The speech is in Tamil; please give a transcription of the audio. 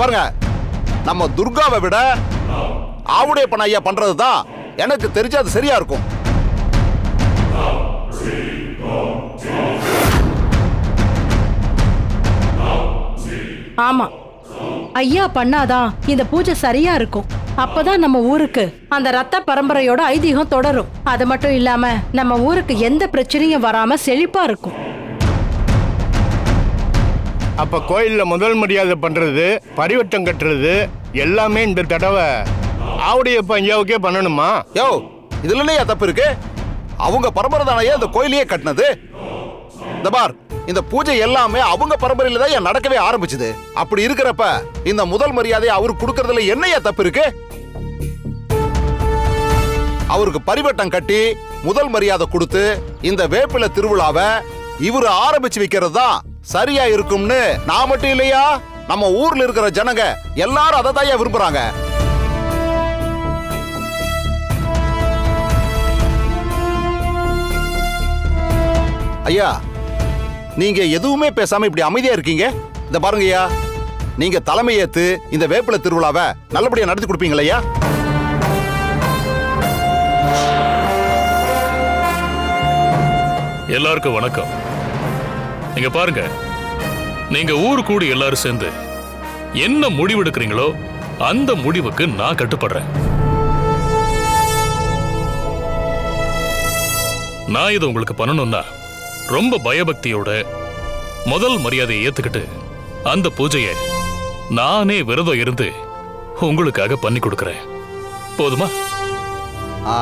பாருங்க நம்ம துர்காவை விட ஆவுடையப்பன் ஐயா பண்றது தான் எனக்கு தெரிஞ்சு அது சரியா இருக்கும் ஆமா ஐயா பண்ணாதான் இந்த பூஜை சரியா இருக்கும் அப்பதான் நம்ம ஊருக்கு அந்த ரத்த பரம்பரையோட ஐதீகம் தொடரும் அது மட்டும் இல்லாம நம்ம ஊருக்கு எந்த பிரச்சனையும் வராம செழிப்பா இருக்கும் அப்ப கோயில்ல முதல் மரியாதை பண்றது பரிவட்டம் கட்டுறது எல்லாமே இந்த தடவை ஆவுடையப்ப ஐயாவுக்கே பண்ணணுமா யோ இதுல என்னய்யா தப்பு இருக்கு அவங்க பரம்பரை தானையா இந்த கோயிலையே கட்டினது இந்த பார் இந்த பூஜை எல்லாமே அவங்க பரம்பரையில தான் ஏன் நடக்கவே ஆரம்பிச்சது அப்படி இருக்கிறப்ப இந்த முதல் மரியாதையை அவருக்கு கொடுக்கறதுல என்னையா தப்பு இருக்கு அவருக்கு பரிவட்டம் கட்டி முதல் மரியாதை கொடுத்து இந்த வேப்பில திருவிழாவை இவரு ஆரம்பிச்சு வைக்கிறது தான் சரியா இருக்கும்னு நான் மட்டும் இல்லையா நம்ம ஊர்ல இருக்கிற ஜனங்க எல்லாரும் அதை தான் விரும்புறாங்க ஐயா நீங்க எதுவுமே பேசாம இப்படி அமைதியா இருக்கீங்க இந்த பாருங்க ஐயா நீங்க தலைமை ஏத்து இந்த வேப்பில திருவிழாவை நல்லபடியா நடத்தி கொடுப்பீங்களா ஐயா எல்லாருக்கும் வணக்கம் நீங்க பாருங்க நீங்க ஊர் கூடி எல்லாரும் சேர்ந்து என்ன முடிவெடுக்கிறீங்களோ அந்த முடிவுக்கு நான் கட்டுப்படுறேன் நான் இதை உங்களுக்கு பண்ணணும்னா ரொம்ப பயபக்தியோட முதல் மரியாதையை ஏத்துக்கிட்டு அந்த பூஜையை நானே விரதம் இருந்து உங்களுக்காக பண்ணி கொடுக்கறேன் போதுமா ஆ,